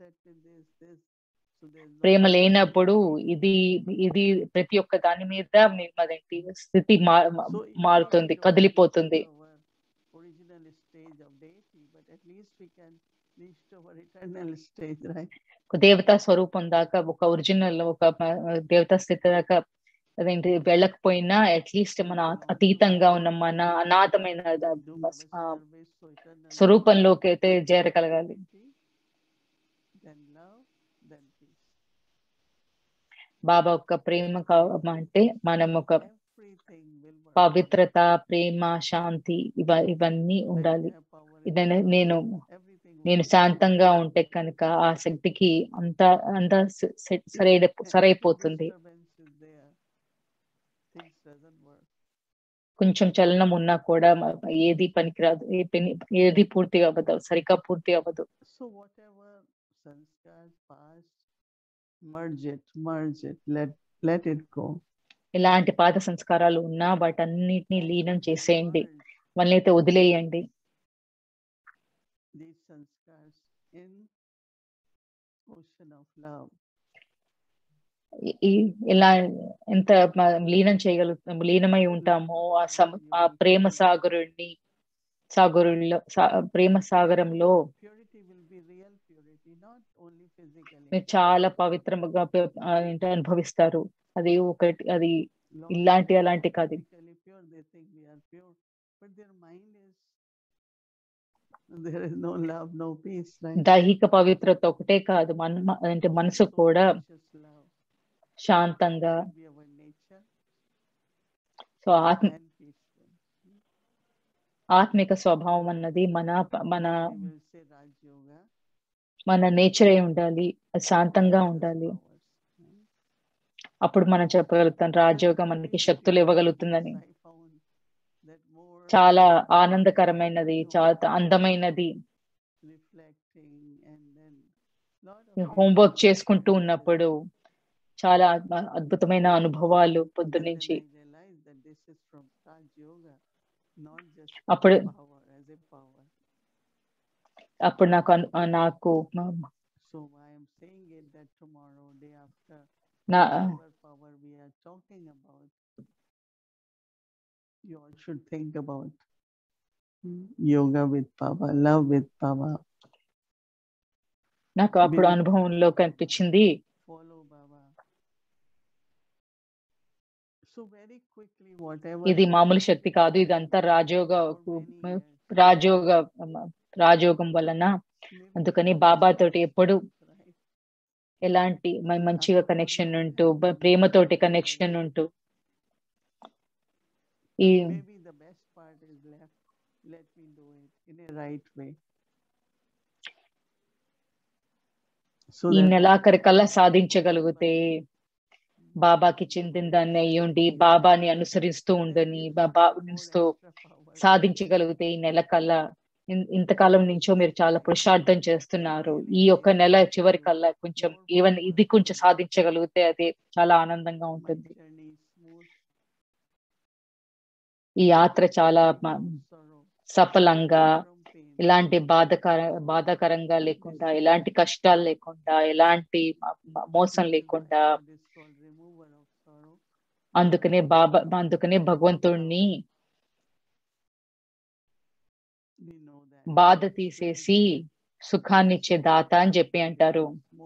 ప్రేమ లేనప్పుడు ఇది ఇది ప్రతి ఒక్క దాని మీద మేము అదేంటి స్థితి మా మా- మారుతుంది కదిలిపోతుంది Original stage of deity, but at least we can reach to our eternal stage, right? ఒక దేవతా స్వరూపం దాకా ఒక ఒరిజినల్ ఒక మ- దేవతా స్థితి దాకా అదేంటి వెళ్ళకపోయినా అట్లీస్ట్ మన ఆ- అతీతంగా ఉన్న మన అనాథమైన ద- Do ఆ, our service so eternal స్వరూపంలోకి అయితే చేరగలగాలి then love, then peace. బాబా యొక్క ప్రేమ కా- అంటే మనం ఒక Everything will work. పవిత్రత ప్రేమ శాంతి ఇవ ఇవన్నీ When we ఉండాలి have power in ఇదనే love, నేను everything నేను శాంతంగా ఉంటే కనుక ఆ శక్తికి అంత అంత స- స- సరైన సరైపోతుంది Disturbance is there. Things doesn't work. కొంచెం చలనం ఉన్నా కూడా మ- ఏది పనికిరాదు ఏ పని ఏది పూర్తిగా అవ్వదు సరిగ్గా పూర్తి అవ్వదు So whatever sanskars past, merge it, merge it, let let it go. ఎలాంటి పాత సంస్కారాలు ఉన్నా వాటన్నిటిని లీనం చేసేయండి Merge వాళ్ళని అయితే వదిలేయండి these sanskars in ocean of love. ఈ- ఈ- ఇలా ఎంత మ- లీనం చేయగలుగుతాం లీనమై ఉంటామో ఆ సమ ఆ ప్రేమ సాగరుడిని సాగరుల్లో సా- ప్రేమ సాగరంలో Purity will be real purity, not only physically. మీరు చాలా పవిత్రముగా ప- ఆ, ఏంటి అనుభవిస్తారు అది ఒకటి అది Lot ఇలాంటి of అలాంటి కాదు physically pure, they think we are pure, but their mind is there is no love, no peace, right? దైహిక పవిత్రత ఒకటే కాదు మన మ- అంటే మనసు So కూడా precious love శాంతంగా should be our nature so ఆత్మ and peaceful. ఆత్మిక స్వభావం అన్నది మన ప- మన We will say Raj Yoga. మన నేచర్ అయి ఉండాలి అది శాంతంగా ఉండాలి powers, right? అప్పుడు మనం చెప్పగలుగుతాం రాజయోగం మనకి శక్తులు ఇవ్వగలుగుతుందని I found that more చాలా ఆనందకరమైనది చాలా అందమైనది reflecting and then lot of homework people చేసుకుంటూ experiences. ఉన్నప్పుడు చాలా అద్భు- అద్భుతమైన అనుభవాలు పొద్దు And then నుంచి I realized that this is from Raj Yoga, not just అప్పుడు power as a power. అప్పుడు నాకు అను- ఆ నాకు మ- So I am saying it that tomorrow, day after, నా whatever power we are talking about, you all should think about mm, yoga with power, love with power, నాకు అప్పుడు అనుభవంలో కనిపించింది follow Baba. So very quickly, whatever ఇది you మామూలు do శక్తి కాదు ఇదంతా రాజయోగ for many years, రాజయోగ రాజయోగం వలన maybe అందుకని you బాబా also తోటి ఎప్పుడు right? ఎలాంటి మ- మంచిగా కనెక్షన్ ఉంటూ బ- ప్రేమతోటి కనెక్షన్ ఉంటూ ఈ Maybe the best part is left. Let me do it in a right way. So ఈ that నెలాఖరికల్లా సాధించగలిగితే బాబాకి చెందిన దాన్ని అయ్యుండి బాబాని అనుసరిస్తూ ఉండని బాబా అనుసరిస్తూ సాధించగలిగితే ఈ నెల కల్లా ఇన్- ఇంతకాలం నుంచో మీరు చాలా పురుషార్థం చేస్తున్నారు ఈ ఒక్క నెల చివరి కల్లా కొంచెం ఈవెన్ ఇది కొంచెం సాధించగలిగితే అది చాలా ఆనందంగా ఉంటుంది ఈ యాత్ర చాలా మ- సఫలంగా ఎలాంటి బాధకర బాధాకరంగా లేకుండా ఎలాంటి కష్టాలు లేకుండా ఎలాంటి మ- మ- మోసం లేకుండా అందుకనే బాబా అందుకనే భగవంతుణ్ణి బాధ తీసేసి సుఖాన్ని ఇచ్చే దాత అని చెప్పి అంటారు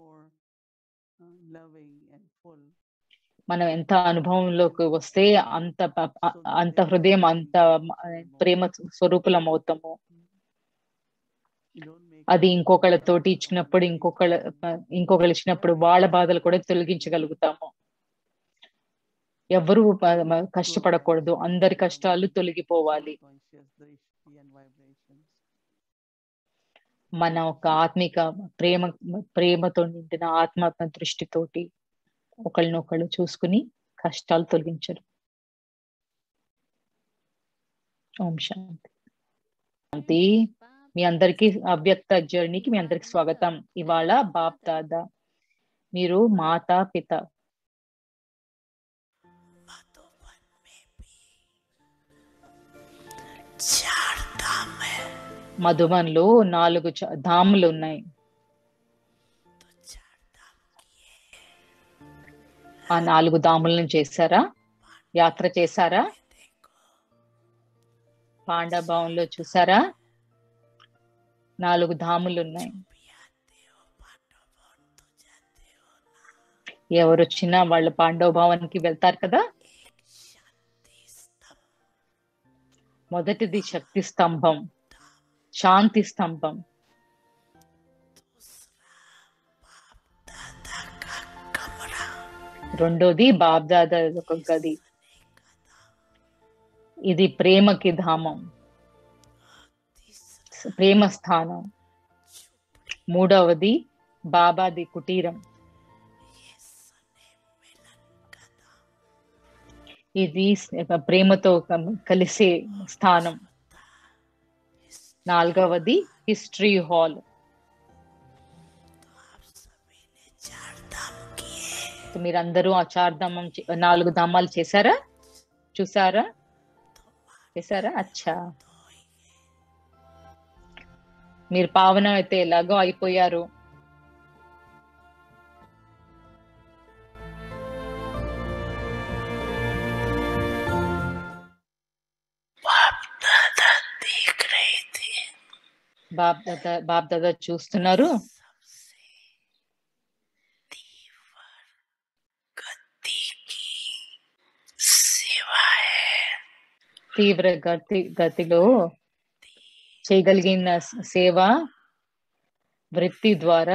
మనం ఎంత అనుభవంలోకి వస్తే అంత ప- అ- అంత హృదయం అంత మ- ప్రేమ స్వరూపులం అవుతాము అది ఇంకొకళ్ళతోటి ఇచ్చినప్పుడు ఇంకొకళ్ళ ఇంకొకళ్ళు ఇచ్చినప్పుడు వాళ్ళ బాధలు కూడా తొలగించగలుగుతాము ఎవరు ప- మ- కష్టపడకూడదు అందరి కష్టాలు తొలగిపోవాలి మన ఒక ఆత్మిక ప్రేమ ప్రేమతో నిండిన ఆత్మ దృష్టితోటి ఒకళ్ళనొకళ్ళు చూసుకుని కష్టాలు తొలగించరు ఓం శాంతి శాంతి మీ అందరికి అవ్యక్త జర్నీకి మీ అందరికి స్వాగతం ఇవాళ బాప్ దాదా మీరు మాతా పిత चार धाम है మధువన్లో నాలుగు చ- ధాములు ఉన్నాయి तो चार धाम ఆ నాలుగు ధాములను చేశారా యాత్ర చేశారా देखो పాండభావంలో చూసారా నాలుగు ధాములు ఉన్నాయి भी आते हो पांडव भवन तो जाते हो ना ఎవరు వచ్చినా వాళ్ళ పాండవ భావానికి వెళ్తారు కదా एक शांति स्तंभ మొదటిది శక్తి స్తంభం శాంతి స్తంభం दूसरा बाप दादा का कमरा రెండోది బాబ్దాదా ఒక గది सोने का धाम ఇది ప్రేమకి ధామం तीसरा ప్రేమ స్థానం మూడవది బాబాది కుటీరం ఇది ప్రేమతో కం- కలిసే స్థానం నాలుగవది హిస్టరీ హాల్ మీరందరూ ఆ చార్ధామం చే- నాలుగు ధామాలు చేశారా చూసారా చేశారా అచ్చా మీరు పావనం అయితే ఎలాగో అయిపోయారు दादा देख रहे थे బాబ్ దాదా బాబ్ దాదా చూస్తున్నారు सबसे तीव्र गति की सेवा है తీవ్ర గతి గతిలో చేయగలిగిన స- సేవ వృత్తి ద్వారా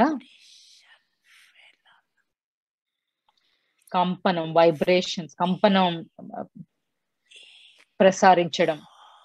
కంపనం వైబ్రేషన్స్ కంపనం ఆ, ప్రసారించడం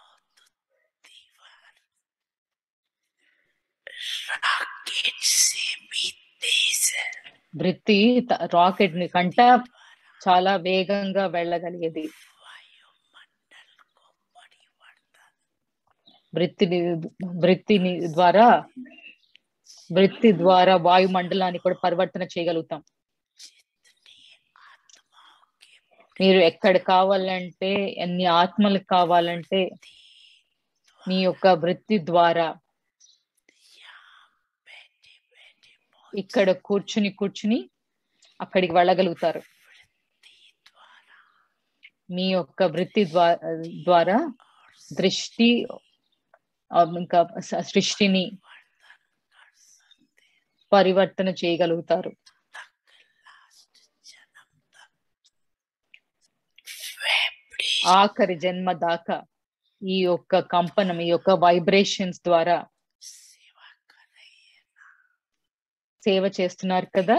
रॉकेट से भी तेज है వృత్తి రాకెట్ ని కంట చాలా వేగంగా వెళ్ళగలిగేది वायुमंडल को परिवर्तन వృత్తిని వృత్తిని ద్వారా వృత్తి ద్వారా వాయుమండలాన్ని కూడా పరివర్తన చేయగలుగుతాం जितनी आत्माओं के మీరు ఎక్కడ కావాలంటే ఎన్ని ఆత్మలకు కావాలంటే మీ యొక్క వృత్తి ద్వారా यहाँ बैठे बैठे ఇక్కడ కూర్చుని కూర్చుని అక్కడికి వెళ్ళగలుగుతారు द्वारा మీ యొక్క వృత్తి ద్వారా ద్వారా దృష్టి ఆ, ఇంకా స- సృష్టిని పరివర్తన చేయగలుగుతారు लास्ट जन्म तक vibration ఆఖరి జన్మ దాకా ఈ యొక్క కంపనం ఈ యొక్క వైబ్రేషన్స్ ద్వారా सेवा कर रही है సేవ చేస్తున్నారు కదా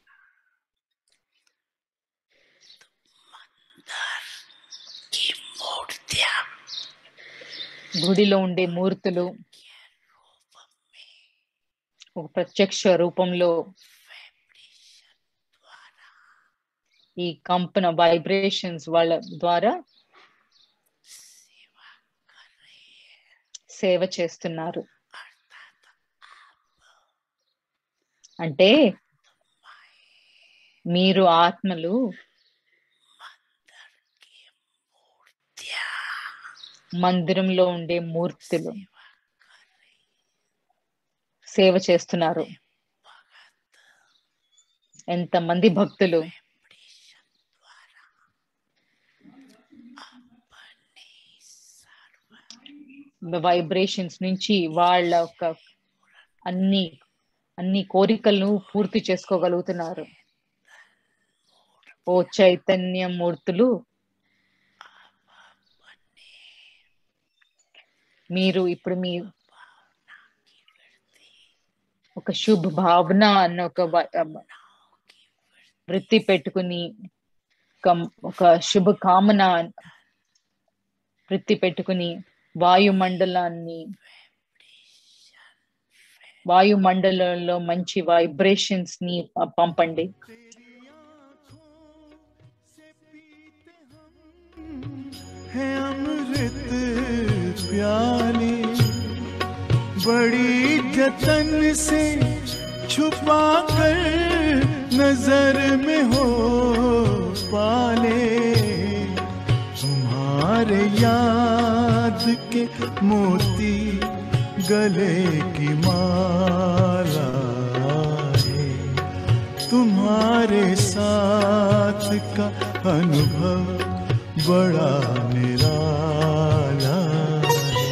अंदर की मूर्तियां గుడిలో ఉండే మూర్తులు के रूप में ఒక ప్రత్యక్ష రూపంలో वाइब्रेशन द्वारा ఈ కంపన వైబ్రేషన్స్ వాళ్ళ ద్వారా सेवा कर रही है సేవ చేస్తున్నారు अर्थात అంటే माए మీరు ఆత్మలు मंदिर की मूर्तियां మందిరంలో ఉండే మూర్తులు सेवा कर रही సేవ చేస్తున్నారు भगत ఎంతమంది భక్తులు वाइब्रेशन द्वारा अपने सर्व వైబ్రేషన్స్ నుంచి వాళ్ళ యొక్క అన్ని అన్ని కోరికలను పూర్తి చేసుకోగలుగుతున్నారు ఓ చైతన్య మూర్తులు अपने మీరు ఇప్పుడు మీ भावना की वृद्धि ఒక శుభ భావన అన్న ఒక వ- नाव की वृद्धि వృత్తి పెట్టుకుని ఒక- ఒక శుభ కామన వృత్తి పెట్టుకుని వాయుమండలాన్ని వాయుమండలంలో మంచి వైబ్రేషన్స్ ని ప- పంపండి है अमृत प्याले बड़ी जतन से छुपा कर नजर में हो पाले तुम्हारे याद के मोती गले की माला है तुम्हारे साथ का अनुभव बड़ा निराला है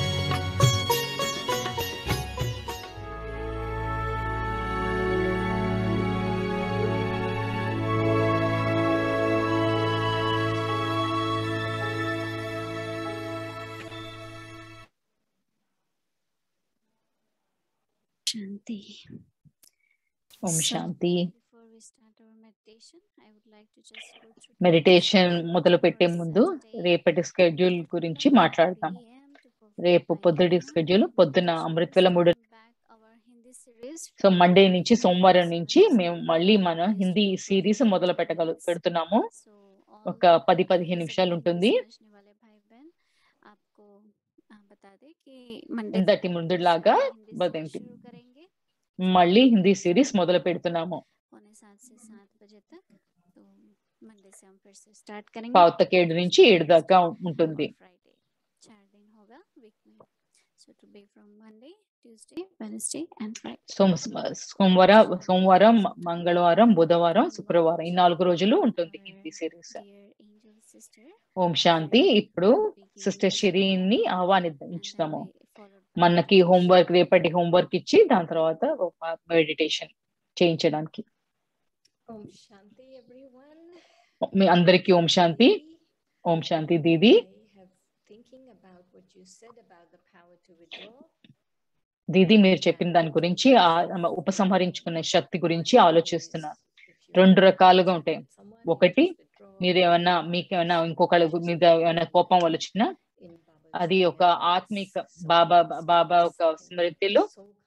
Shanti. Om So, Shanti Before we start our meditation, I would like to just go through meditation today's మొదలు schedule పెట్టే for ముందు Saturday, రేపటి స్కెడ్యూల్ గురించి 11 మాట్లాడతాం AM to 4:45 రేపు పొద్దుటి PM. స్కెడ్యూల్ పొద్దున So అమృతవేళ let's మూడు welcome back our Hindi series so Monday నుంచి సోమవారం నుంచి మేము మళ్ళీ మన హిందీ సిరీస్ మొదలు పెట్టగల పెడుతున్నాము So, ఒక పది పదిహేను నిమిషాలు ఉంటుంది समझने वाले भाई बहन आपको आ, बता दें कि मंडे ఇంతటి ముందులాగా हिंदी బదేంటి शुरू करेंगे మళ్ళీ హిందీ సిరీస్ మొదలు పెడుతున్నాము पौने सात से सात बजे तक तो मंडे से हम फिर से स्टार्ट करेंगे పావుతకి ఏడు నుంచి ఏడు దాకా ఉంటుంది फ्राइडे चार दिन होगा वीक में so to be from Monday Tuesday Wednesday and Friday సోమ సోమవారం సోమవారం మంగళవారం బుధవారం శుక్రవారం ఈ నాలుగు రోజులు ఉంటుంది Hindi series dear angel sister Om Shanti ఇప్పుడు సిస్టర్ షిరీన్ని ఆహ్వానించుతాము మనకి హోంవర్క్ రేపటి హోంవర్క్ ఇచ్చి దాని తర్వాత మెడిటేషన్ చేయించడానికి Om Shanti, everyone. మీ అందరికీ ఓం శాంతి ఓం శాంతి దీది I have thinking about what you said about the power to withdraw. దీది మీరు చెప్పిన దాని గురించి ఆ ఉపసంహరించుకునే శక్తి గురించి ఆలోచిస్తున్నాను రెండు రకాలుగా ఉంటాయి ఒకటి మీరు ఏమన్నా మీకు ఏమైనా ఇంకొకళ్ళ గు- మీద ఏమైనా కోపం వల్ల వచ్చినా అది ఒక ఆత్మిక బాబా బాబా ఒక స్మృతిలో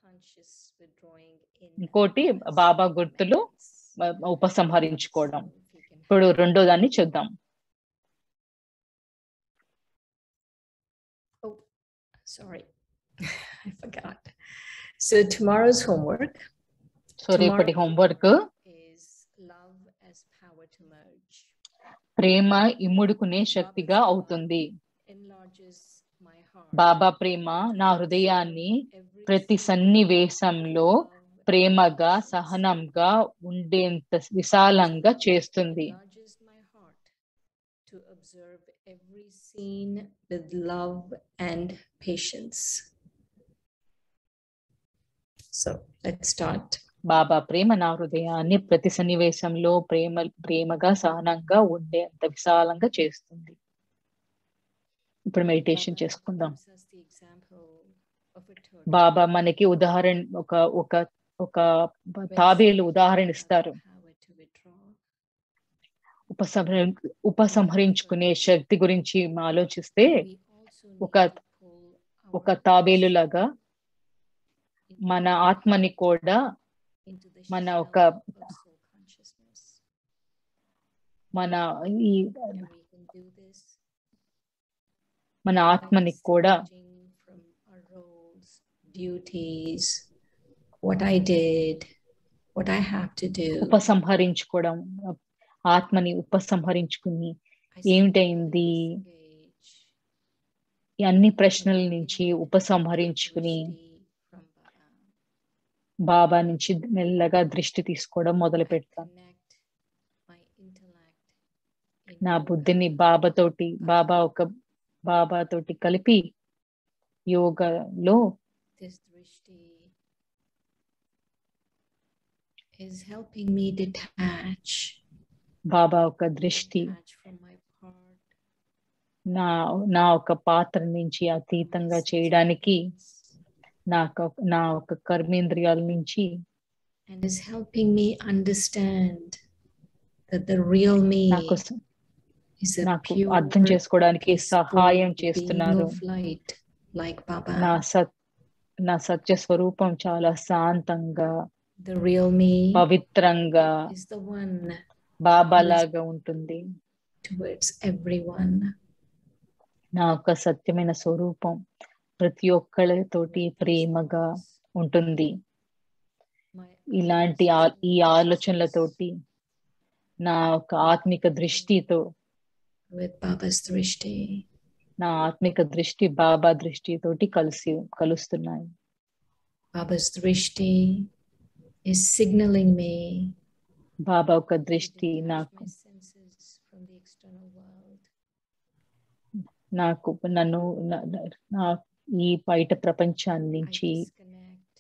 ఇంకోటి బాబా గుర్తులు మ- ఉపసంహరించుకోవడం ఇప్పుడు రెండో దాన్ని చూద్దాం Oh, sorry, I forgot. So tomorrow's homework so రేపటి homework is love as power to merge. ప్రేమ ఇమ్ముడుకునే శక్తిగా అవుతుంది Enlarges my heart. బాబా ప్రేమ నా హృదయాన్ని Every ప్రతి సన్నివేశంలో ప్రేమగా సహనంగా ఉండేంత విశాలంగా చేస్తుంది enlarges my heart to observe every scene with love and patience. So let's start. బాబా ప్రేమ నా హృదయాన్ని ప్రతి సన్నివేశంలో ప్రేమ ప్రేమగా సహనంగా ఉండేంత విశాలంగా చేస్తుంది ఇప్పుడు మెడిటేషన్ Baba చేసుకుందాం gives us the example of a turtle. Baba మనకి ఉదాహరణ ఒక ఒక ఒక తాబేలు ఉదాహరణ ఇస్తారు Power to withdraw. ఉపసంహరి ఉపసంహరించుకునే శక్తి గురించి ఆలోచిస్తే We also ఒక- need to pull ఒక our తాబేలు లాగా into మన the- ఆత్మని కూడా into the మన shell ఒక- of soul consciousness. మన ఈ And we can do this మన by ఆత్మని కూడా disengaging from our roles, duties, what I did, what I have to do. ఉపసంహరించుకోవడం ఆత్మని ఉపసంహరించుకుని I ఏమిటైంది? simply disengage ఈ అన్ని from ప్రశ్నల the నుంచి limited ఉపసంహరించుకుని dristy from Baba. బాబా నుంచి మెల్లగా దృష్టి తీసుకోవడం మొదలు I పెడతాను connect my intellect in నా yoga బుద్ధిని with బాబాతోటి Baba. బాబా ఒక బాబాతోటి కలిపి యోగలో This drishti is helping me detach, బాబా ఒక దృష్టి detach from my part, నా నా ఒక పాత్ర నుంచి from my అతీతంగా చేయడానికి senses, నా ఒక- నా ఒక కర్మేంద్రియాల నుంచి and is helping me understand that the real me నాకు స- is a నాకు pure, అర్థం చేసుకోవడానికి సహాయం peaceful చేస్తున్నారు being of light, like Baba. నా సత్ నా సత్య స్వరూపం చాలా శాంతంగా The real me పవిత్రంగా is the one బాబా లాగా ఉంటుంది towards everyone. నా యొక్క సత్యమైన స్వరూపం ప్రతి ఒక్కళ్ళతోటి ప్రేమగా ఉంటుంది My ఇలాంటి ఆ- ఈ ఆలోచనలతోటి నా యొక్క ఆత్మిక దృష్టితో with Baba's drishti. నా ఆత్మిక దృష్టి బాబా దృష్టితోటి కలిసి కలుస్తున్నాయి Baba's drishti is signaling me బాబా ఒక to దృష్టి detach నాకు my senses from the external world. నాకు నన్ను నా- నా- నా ఈ బయట ప్రపంచాన్ని I నుంచి disconnect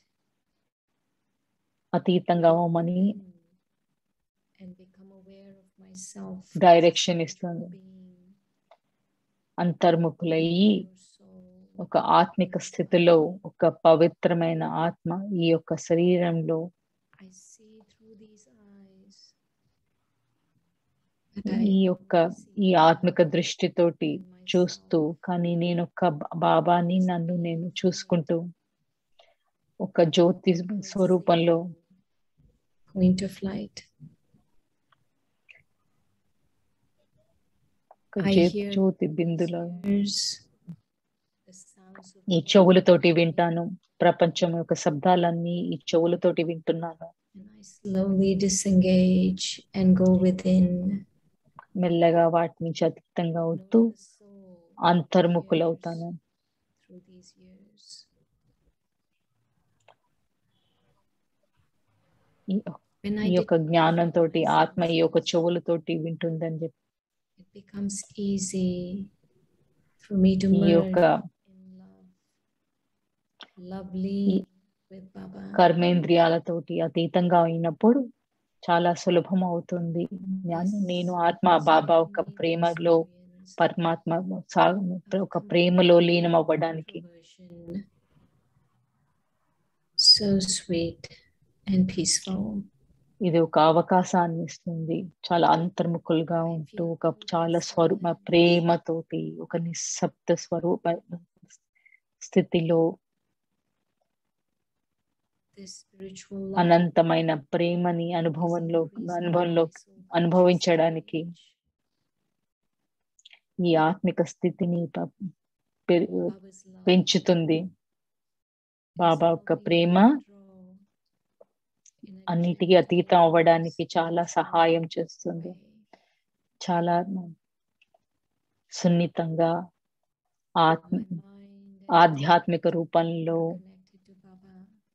అతీతంగా అవ్వమని within and become aware of myself. as a direction spiritual ఇస్తుంది being, అంతర్ముఖులయ్యి pure soul, ఒక ఆత్మిక స్థితిలో ఒక పవిత్రమైన ఆత్మ ఈ యొక్క శరీరంలో I see through these eyes. that I ఈ యొక్క ఈ see ఆత్మిక Baba దృష్టితోటి in చూస్తూ myself. కానీ నేను ఒక బాబాని నన్ను నేను చూసుకుంటూ ఒక జ్యోతి స్వరూపంలో point of light. ఒక I జ్యో- hear Jyothi బిందులో Ears, the sounds of ఈ the చెవులతోటి world, వింటాను ప్రపంచం యొక్క శబ్దాలన్నీ ఈ చెవులతోటి వింటున్నాను And I slowly disengage and go within. మెల్లగా వాటి నుంచి అతీతంగా అవుతూ Know the soul అంతర్ముఖులవుతాను through these years. ఈ When ఈ I యొక్క did జ్ఞానంతో myself, ఆత్మ ఈ యొక్క చెవులతోటి వింటుందని చెప్పి it becomes easy for me to ఈ merge యొక్క in love, lovely with Baba. కర్మేంద్రియాలతోటి అతీతంగా అయినప్పుడు చాలా సులభం అవుతుంది నేను- నేను ఆత్మ బాబా ఒక ప్రేమలో పరమాత్మ సా- ఒక ప్రేమలో లీనం అవ్వడానికి So sweet and peaceful. ఇది ఒక అవకాశాన్ని ఇస్తుంది చాలా అంతర్ముఖులుగా ఉంటూ ఒక చాలా స్వరూప ప్రేమతోటి ఒక నిశ్శబ్ద స్వరూప స్థితిలో This spiritual love అనంతమైన ప్రేమని అనుభవంలో is the reason అనుభవంలో why so much అనుభవించడానికి change. ఈ ఆత్మిక స్థితిని ప- పెరు- Baba's love పెంచుతుంది is బాబా యొక్క helping me Prema withdraw in a అన్నిటికీ gentle, అతీతం అవ్వడానికి చాలా skillful సహాయం చేస్తుంది way. చాలా సున్నితంగా ఆత్మ My mind and ఆధ్యాత్మిక రూపంలో connected to Baba.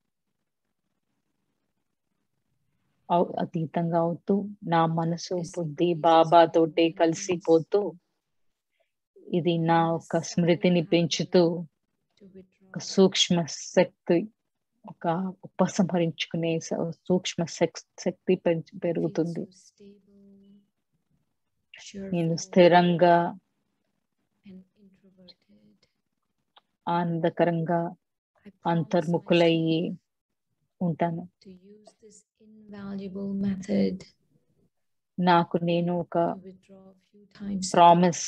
అవ్- అతీతంగా అవుతూ నా మనసు This బుద్ధి increases బాబా my తోటి awareness కలిసిపోతూ ఇది నా and యొక్క the స్మృతిని subtle పెంచుతూ power to ఒక withdraw. సూక్ష్మ శక్తి ఒక ఉపసంహరించుకునే స- సూక్ష్మ శక్- శక్తి పెంచు I feel పెరుగుతుంది so stable, నేను cheerful, స్థిరంగా and introverted. ఆనందకరంగా I promise అంతర్ముఖులయ్యి myself ఉంటాను to use this invaluable method నాకు నేను ఒక to withdraw a few times a day promise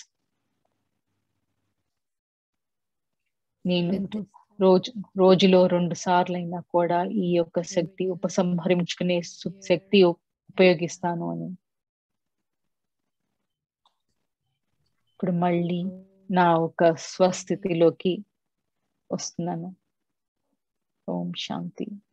నేను with this రోజు రోజులో రెండు సార్లు అయినా కూడా ఈ యొక్క శక్తి ఉపసంహరించుకునే సు- శక్తి ఉ- ఉపయోగిస్తాను అని ఇప్పుడు మళ్ళీ నా ఒక స్వస్థితిలోకి వస్తున్నాను ఓం శాంతి